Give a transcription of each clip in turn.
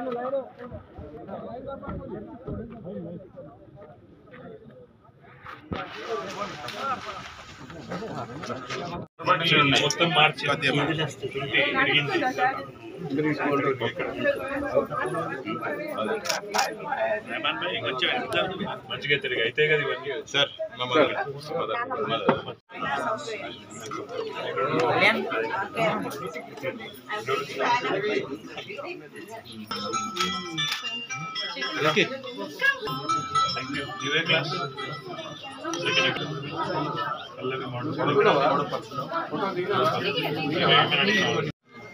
మొత్తం మార్చి మంచిగా తిరిగి అయితే కదా ఇవన్నీ సార్ థ్యాంక్ యూ ఇవే క్లాస్ పల్లవి మోడల్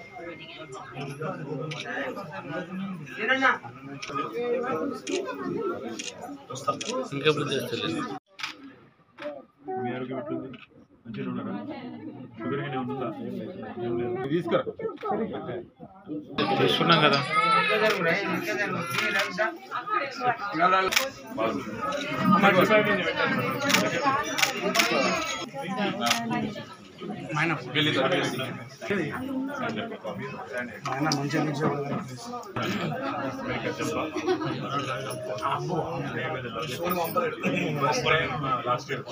ఇంకా అభివృద్ధి చేస్తలేదు మీ ఆరోగ్యం ఎట్లుంది మంచిగా ఉన్నారా షుగర్ గిన్నె ఉంటుందా ఏం లేదు తీసుకురా చూస్తున్నాం కదా లాస్ట్ ఇయర్